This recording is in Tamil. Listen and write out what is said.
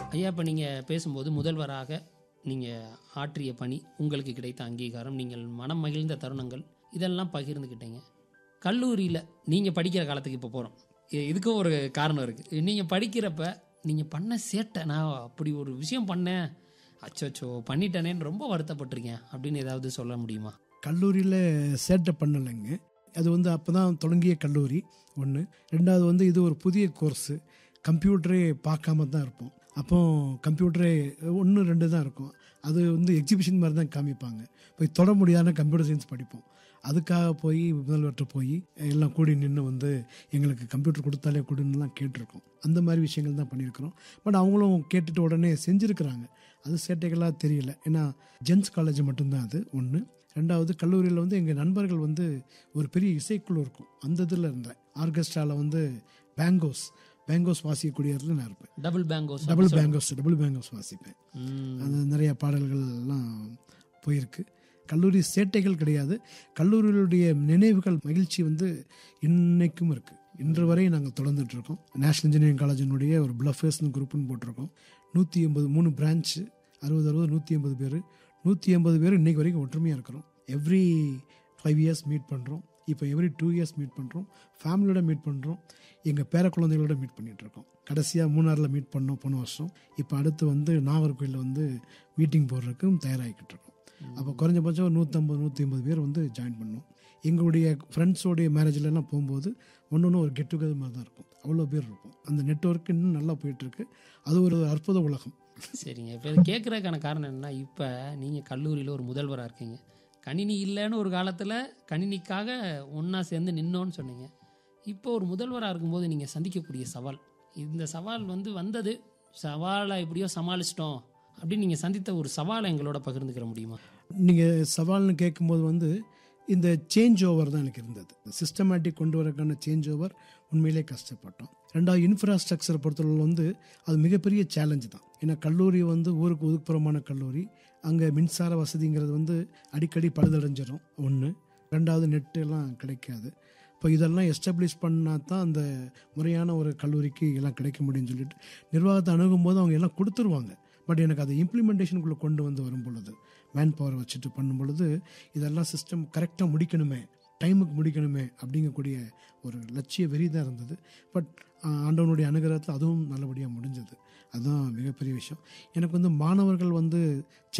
ஐயா இப்போ நீங்கள் பேசும்போது முதல்வராக நீங்கள் ஆற்றிய பணி உங்களுக்கு கிடைத்த அங்கீகாரம் நீங்கள் மனம் மகிழ்ந்த தருணங்கள் இதெல்லாம் பகிர்ந்துக்கிட்டீங்க கல்லூரியில் நீங்கள் படிக்கிற காலத்துக்கு இப்போ போகிறோம் இதுக்கும் ஒரு காரணம் இருக்குது நீங்கள் படிக்கிறப்ப நீங்கள் பண்ண சேட்டை நான் அப்படி ஒரு விஷயம் பண்ணேன் அச்சோச்சோ பண்ணிட்டேனேன்னு ரொம்ப வருத்தப்பட்டிருக்கேன் அப்படின்னு ஏதாவது சொல்ல முடியுமா கல்லூரியில் சேட்டை பண்ணலைங்க அது வந்து அப்போ தான் தொடங்கிய கல்லூரி ஒன்று ரெண்டாவது வந்து இது ஒரு புதிய கோர்ஸு கம்ப்யூட்டரே பார்க்காம தான் இருப்போம் அப்போ கம்ப்யூட்டரே ஒன்று ரெண்டு தான் இருக்கும் அது வந்து எக்ஸிபிஷன் மாதிரி தான் காமிப்பாங்க போய் தொட முடியாத கம்ப்யூட்டர் சயின்ஸ் படிப்போம் அதுக்காக போய் முதல்வர்கிட்ட போய் எல்லாம் கூடி நின்று வந்து எங்களுக்கு கம்ப்யூட்டர் கொடுத்தாலே கொடுன்னுலாம் கேட்டிருக்கோம் அந்த மாதிரி விஷயங்கள் தான் பண்ணியிருக்கிறோம் பட் அவங்களும் கேட்டுட்டு உடனே செஞ்சுருக்கிறாங்க அது சேட்டைகளாக தெரியல ஏன்னா ஜென்ஸ் காலேஜ் மட்டும்தான் அது ஒன்று ரெண்டாவது கல்லூரியில் வந்து எங்கள் நண்பர்கள் வந்து ஒரு பெரிய இசைக்குழு இருக்கும் அந்த இதில் இருந்தேன் ஆர்கெஸ்ட்ராவில் வந்து பேங்கோஸ் பேங்கோஸ் வாசிக்கக்கூடிய இடத்துல நான் இருப்பேன் double bongos double bongos double bongos வாசிப்பேன் ம், அது நிறைய பாடல்கள் எல்லாம் போயிருக்கு கல்லூரி சேட்டைகள் கிடையாது கல்லூரிகளுடைய நினைவுகள் மகிழ்ச்சி வந்து இன்னைக்கும் இருக்குது இன்று வரை நாங்கள் தொடர்ந்துட்டு இருக்கோம் நேஷனல் இன்ஜினியரிங் காலேஜினுடைய ஒரு பிளஃபேஸ்னு குரூப்னு போட்டிருக்கோம் நூற்றி எண்பது மூணு பிரான்ச்சு அறுபது அறுபது நூற்றி எண்பது பேர் நூற்றி எண்பது பேர் இன்னைக்கு வரைக்கும் ஒற்றுமையாக இருக்கிறோம் எவ்ரி ஃபைவ் இயர்ஸ் மீட் பண்ணுறோம் இப்போ எவ்ரி டூ இயர்ஸ் மீட் பண்ணுறோம் ஃபேமிலியோட மீட் பண்ணுறோம் எங்கள் பேர குழந்தைகளோட மீட் பண்ணிட்டு இருக்கோம் கடைசியாக மூணாறில் மீட் பண்ணோம் போன வருஷம் இப்போ அடுத்து வந்து நாகர்கோயிலில் வந்து மீட்டிங் போடுறதுக்கும் தயாராகிக்கிட்டு இருக்கோம் அப்போ குறைஞ்சபட்சம் ஒரு நூற்றம்பது நூற்றி ஐம்பது பேர் வந்து ஜாயின் பண்ணோம் எங்களுடைய ஃப்ரெண்ட்ஸோடைய மேரேஜ்லலாம் போகும்போது ஒன்று ஒன்று ஒரு கெட் டுகெதர் மாதிரி தான் இருக்கும் அவ்வளோ பேர் இருக்கும் அந்த நெட்ஒர்க் இன்னும் நல்லா போயிட்டுருக்கு அது ஒரு அற்புத உலகம் சரிங்க இப்போ இது கேட்குறதுக்கான காரணம் என்னன்னா இப்போ நீங்கள் கல்லூரியில் ஒரு முதல்வராக இருக்கீங்க கணினி இல்லைன்னு ஒரு காலத்தில் கணினிக்காக ஒன்றா சேர்ந்து நின்னோன்னு சொன்னீங்க இப்போ ஒரு முதல்வராக இருக்கும்போது நீங்கள் சந்திக்கக்கூடிய சவால் இந்த சவால் வந்து வந்தது சவாலை எப்படியோ சமாளிச்சிட்டோம் அப்படின்னு நீங்கள் சந்தித்த ஒரு சவாலை எங்களோட பகிர்ந்துக்கிற முடியுமா நீங்கள் சவால்னு கேட்கும்போது வந்து இந்த சேஞ்ச் ஓவர் தான் எனக்கு இருந்தது சிஸ்டமேட்டிக் கொண்டு வரக்கான சேஞ்ச் ஓவர் உண்மையிலே கஷ்டப்பட்டோம் ரெண்டாவது இன்ஃப்ராஸ்ட்ரக்சரை பொறுத்தளவு வந்து அது மிகப்பெரிய சேலஞ்சு தான் ஏன்னா கல்லூரி வந்து ஊருக்கு ஒதுக்குப்புறமான கல்லூரி அங்கே மின்சார வசதிங்கிறது வந்து அடிக்கடி பழுதடைஞ்சிரும் ஒன்று ரெண்டாவது நெட்டு எல்லாம் கிடைக்காது இப்போ இதெல்லாம் எஸ்டாப்ளிஷ் பண்ணால் தான் அந்த முறையான ஒரு கல்லூரிக்கு எல்லாம் கிடைக்க முடியும்னு சொல்லிட்டு நிர்வாகத்தை அணுகும் போது அவங்க எல்லாம் கொடுத்துருவாங்க பட் எனக்கு அதை இம்ப்ளிமெண்டேஷனுக்குள்ளே கொண்டு வந்து வரும் பொழுது மேன் பவர் வச்சுட்டு பண்ணும் பொழுது இதெல்லாம் சிஸ்டம் கரெக்டாக முடிக்கணுமே டைமுக்கு முடிக்கணுமே அப்படிங்கக்கூடிய ஒரு லட்சிய வெறி தான் இருந்தது பட் ஆண்டவனுடைய அனுகிரகத்தில் அதுவும் நல்லபடியாக முடிஞ்சது அதுதான் மிகப்பெரிய விஷயம் எனக்கு வந்து மாணவர்கள் வந்து